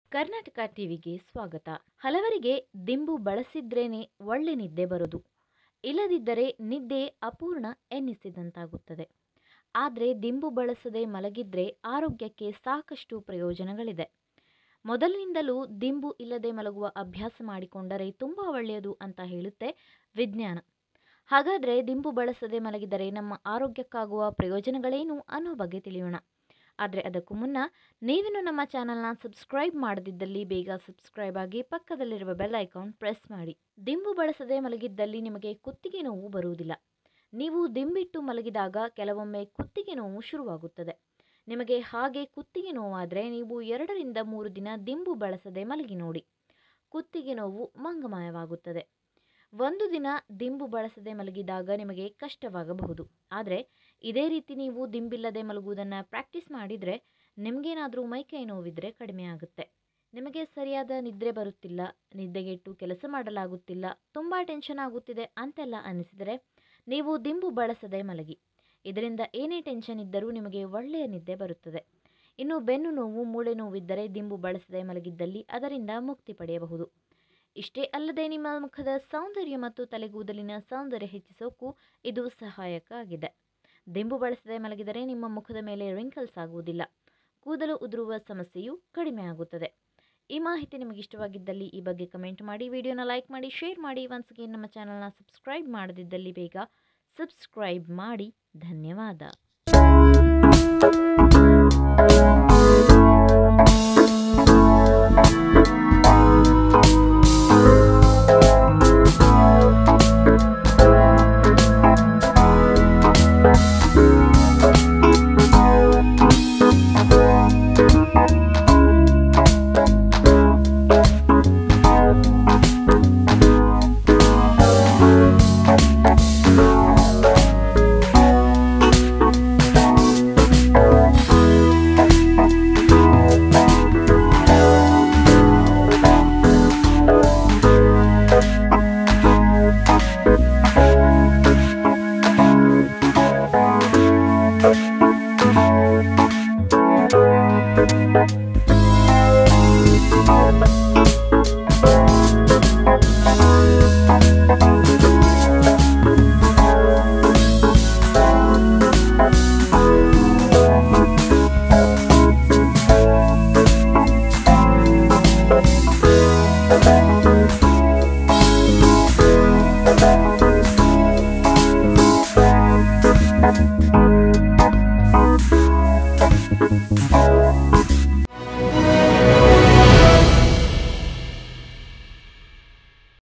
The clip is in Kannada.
ಕರ್ನಾಟಕ ಟಿವಿಗೆ ಸ್ವಾಗತ ಹಲವರಿಗೆ ದಿಂಬು ಬಳಸಿದ್ರೇನೆ ಒಳ್ಳೆ ನಿದ್ದೆ ಬರೋದು ಇಲ್ಲದಿದ್ದರೆ ನಿದ್ದೆ ಅಪೂರ್ಣ ಎನ್ನಿಸಿದಂತಾಗುತ್ತದೆ ಆದರೆ ದಿಂಬು ಬಳಸದೆ ಮಲಗಿದ್ರೆ ಆರೋಗ್ಯಕ್ಕೆ ಸಾಕಷ್ಟು ಪ್ರಯೋಜನಗಳಿದೆ ಮೊದಲಿನಿಂದಲೂ ದಿಂಬು ಇಲ್ಲದೆ ಮಲಗುವ ಅಭ್ಯಾಸ ಮಾಡಿಕೊಂಡರೆ ತುಂಬ ಒಳ್ಳೆಯದು ಅಂತ ಹೇಳುತ್ತೆ ವಿಜ್ಞಾನ ಹಾಗಾದರೆ ದಿಂಬು ಬಳಸದೆ ಮಲಗಿದರೆ ನಮ್ಮ ಆರೋಗ್ಯಕ್ಕಾಗುವ ಪ್ರಯೋಜನಗಳೇನು ಅನ್ನೋ ಬಗ್ಗೆ ತಿಳಿಯೋಣ ಆದರೆ ಅದಕ್ಕೂ ಮುನ್ನ ನೀವಿನ್ನು ನಮ್ಮ ಚಾನಲ್ನ ಸಬ್ಸ್ಕ್ರೈಬ್ ಮಾಡದಿದ್ದಲ್ಲಿ ಬೇಗ ಸಬ್ಸ್ಕ್ರೈಬ್ ಆಗಿ ಪಕ್ಕದಲ್ಲಿರುವ ಬೆಲ್ ಐಕಾನ್ ಪ್ರೆಸ್ ಮಾಡಿ ದಿಂಬು ಬಳಸದೆ ಮಲಗಿದ್ದಲ್ಲಿ ನಿಮಗೆ ಕುತ್ತಿಗೆ ನೋವು ಬರುವುದಿಲ್ಲ ನೀವು ದಿಂಬಿಟ್ಟು ಮಲಗಿದಾಗ ಕೆಲವೊಮ್ಮೆ ಕುತ್ತಿಗೆ ನೋವು ಶುರುವಾಗುತ್ತದೆ ನಿಮಗೆ ಹಾಗೆ ಕುತ್ತಿಗೆ ನೋವಾದರೆ ನೀವು ಎರಡರಿಂದ ಮೂರು ದಿನ ದಿಂಬು ಬಳಸದೆ ಮಲಗಿ ನೋಡಿ ಕುತ್ತಿಗೆ ನೋವು ಮಂಗಮಾಯವಾಗುತ್ತದೆ ಒಂದು ದಿನ ದಿಂಬು ಬಳಸದೆ ಮಲಗಿದಾಗ ನಿಮಗೆ ಕಷ್ಟವಾಗಬಹುದು ಆದರೆ ಇದೇ ರೀತಿ ನೀವು ದಿಂಬಿಲ್ಲದೆ ಮಲಗುವುದನ್ನು ಪ್ರಾಕ್ಟೀಸ್ ಮಾಡಿದರೆ ನಿಮಗೇನಾದರೂ ಮೈಕೈ ನೋವಿದ್ರೆ ಕಡಿಮೆ ಆಗುತ್ತೆ ನಿಮಗೆ ಸರಿಯಾದ ನಿದ್ರೆ ಬರುತ್ತಿಲ್ಲ ನಿದ್ದೆಗೆಟ್ಟು ಕೆಲಸ ಮಾಡಲಾಗುತ್ತಿಲ್ಲ ತುಂಬ ಟೆನ್ಷನ್ ಆಗುತ್ತಿದೆ ಅಂತೆಲ್ಲ ಅನಿಸಿದರೆ ನೀವು ದಿಂಬು ಬಳಸದೆ ಮಲಗಿ ಇದರಿಂದ ಏನೇ ಟೆನ್ಷನ್ ಇದ್ದರೂ ನಿಮಗೆ ಒಳ್ಳೆಯ ನಿದ್ದೆ ಬರುತ್ತದೆ ಇನ್ನು ಬೆನ್ನು ನೋವು ಮೂಳೆ ನೋವಿದ್ದರೆ ದಿಂಬು ಬಳಸದೆ ಮಲಗಿದ್ದಲ್ಲಿ ಅದರಿಂದ ಮುಕ್ತಿ ಪಡೆಯಬಹುದು ಇಷ್ಟೇ ಅಲ್ಲದೆ ನಿಮ್ಮ ಮುಖದ ಸೌಂದರ್ಯ ಮತ್ತು ತಲೆಗೂದಲಿನ ಸೌಂದರ್ಯ ಹೆಚ್ಚಿಸೋಕ್ಕೂ ಇದು ಸಹಾಯಕ ಆಗಿದೆ ದಿಂಬು ಬಳಸದೆ ಮಲಗಿದರೆ ನಿಮ್ಮ ಮುಖದ ಮೇಲೆ ರಿಂಕಲ್ಸ್ ಆಗುವುದಿಲ್ಲ ಕೂದಲು ಉದುರುವ ಸಮಸ್ಯೆಯು ಕಡಿಮೆ ಆಗುತ್ತದೆ ಈ ಮಾಹಿತಿ ನಿಮಗೆ ಇಷ್ಟವಾಗಿದ್ದಲ್ಲಿ ಈ ಬಗ್ಗೆ ಕಮೆಂಟ್ ಮಾಡಿ ವಿಡಿಯೋನ ಲೈಕ್ ಮಾಡಿ ಶೇರ್ ಮಾಡಿ ಒನ್ಸ್ ಅಗೇನ್ ನಮ್ಮ ಚಾನಲ್ನ ಸಬ್ಸ್ಕ್ರೈಬ್ ಮಾಡದಿದ್ದಲ್ಲಿ ಬೇಗ ಸಬ್ಸ್ಕ್ರೈಬ್ ಮಾಡಿ ಧನ್ಯವಾದ Thank you.